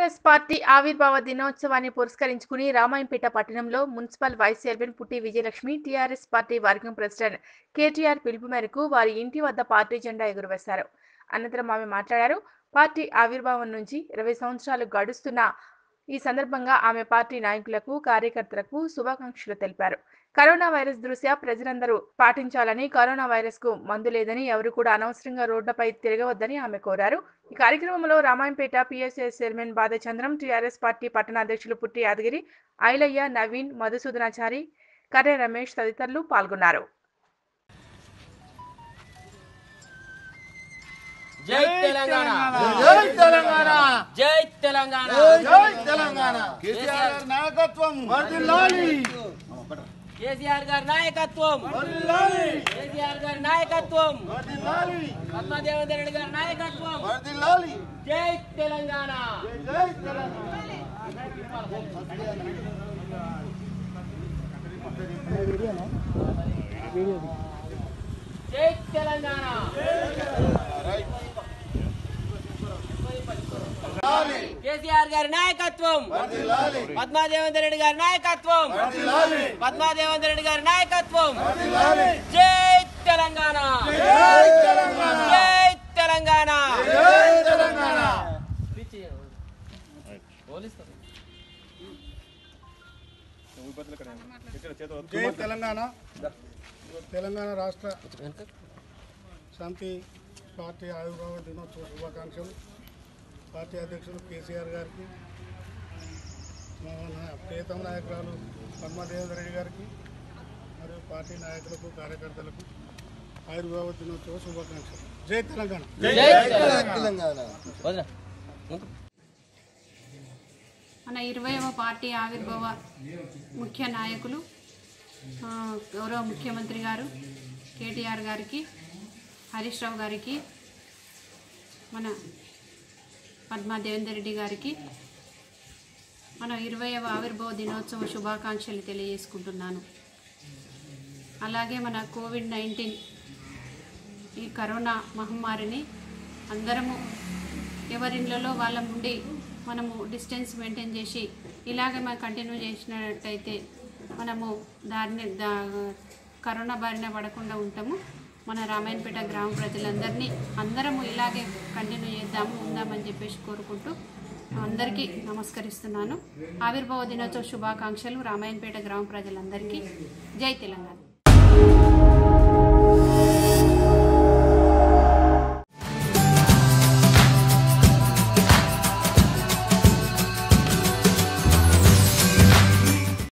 TRS party ఆవిర్భావ దినోత్సవాన్ని పురస్కరించుకుని రామాయంపేట పట్టణంలో municipal vice chairman Putti Vijayalakshmi TRS party working president KTR పిలుపు మేరకు వారి ఇంటి వద్ద పార్టీ జెండా ఎగురవేశారు అనంతరం ఆమె మాట్లాడారు పార్టీ ఆవిర్భావం నుంచి ఇరవై సంవత్సరాలు గడుస్తున్న ఈ సందర్భంగా ఆమె పార్టీ నాయకులకు కార్యకర్తలకు శుభాకాంక్షలు తెలిపారు కరోనా వైరస్ దృష్ట్యా ప్రజలందరూ పాటించాలని కరోనా వైరస్ కు మందు లేదని ఎవరు కూడా అనవసరంగా రోడ్లపై తిరగవద్దని ఆమె కోరారు ఈ కార్యక్రమంలో రామాయంపేట పిఎస్ఎస్ చైర్మన్ బాధచంద్రం టీఆర్ఎస్ పార్టీ పట్టణ అధ్యక్షులు పుట్టి యాదగిరి ఐలయ్య నవీన్ మధుసూదనాచారి కర్రె రమేష్ తదితరులు పాల్గొన్నారు జై తెలంగాణ జై తెలంగాణ జై తెలంగాణ జై తెలంగాణ కేసీఆర్ గారి నాయకత్వం వర్ధిల్లాలి కేసీఆర్ గారి నాయకత్వం వర్ధిల్లాలి కేసీఆర్ గారి నాయకత్వం వర్ధిల్లాలి పద్మదేవేంద్ర రెడ్డి గారి నాయకత్వం వర్ధిల్లాలి జై తెలంగాణ జై తెలంగాణ జై తెలంగాణ కేసీఆర్ గారి నాయకత్వం వర్ధిల్లాలి పద్మాదేవేంద్ర రెడ్డి గారి నాయకత్వం వర్ధిల్లాలి పద్మాదేవేంద్ర రెడ్డి గారి నాయకత్వం వర్ధిల్లాలి జై తెలంగాణ జై తెలంగాణ జై తెలంగాణ జై తెలంగాణ జై తెలంగాణ తెలంగాణ రాష్ట్ర శాంతి పార్టీ ఆవిర్భావ దినోత్సవ శుభాకాంక్షలు పార్టీ అధ్యక్షులు కేసీఆర్ గారికి మా నా- ప్రియతమ నాయకురాలు పద్మదేవేంద్ర రెడ్డి గారికి మరియు పార్టీ నాయకులకు కార్యకర్తలకు ఆవిర్భావ దినోత్సవ శుభాకాంక్షలు జై తెలంగాణ వదినా. మన ఇరవైవ పార్టీ ఆవిర్భావ ముఖ్య నాయకులు ఆ, గౌరవ ముఖ్యమంత్రి గారు కేటీఆర్ గారికి హరీష్ రావు గారికి మన పద్మా దేవేందర్ రెడ్డి గారికి మన ఇరవైవ ఆవిర్భావ దినోత్సవ శుభాకాంక్షలు తెలియజేసుకుంటున్నాను అలాగే మన కోవిడ్ నైన్టీన్ ఈ కరోనా మహమ్మారిని అందరము ఎవరిళ్ళలో వాళ్ళ ఉండి మనము డిస్టెన్స్ మెయింటైన్ చేసి ఇలాగే మనం కంటిన్యూ చేసినట్టయితే మనము దారిని దా కరోనా బారిన పడకుండా ఉంటాము మన రామాయణపేట గ్రామ ప్రజలందరినీ అందరము ఇలాగే కంటిన్యూ చేద్దాము ఉందామని చెప్పేసి కోరుకుంటూ అందరికీ నమస్కరిస్తున్నాను ఆవిర్భావ దినోత్సవ శుభాకాంక్షలు రామాయణపేట గ్రామ ప్రజలందరికీ జై తెలంగాణ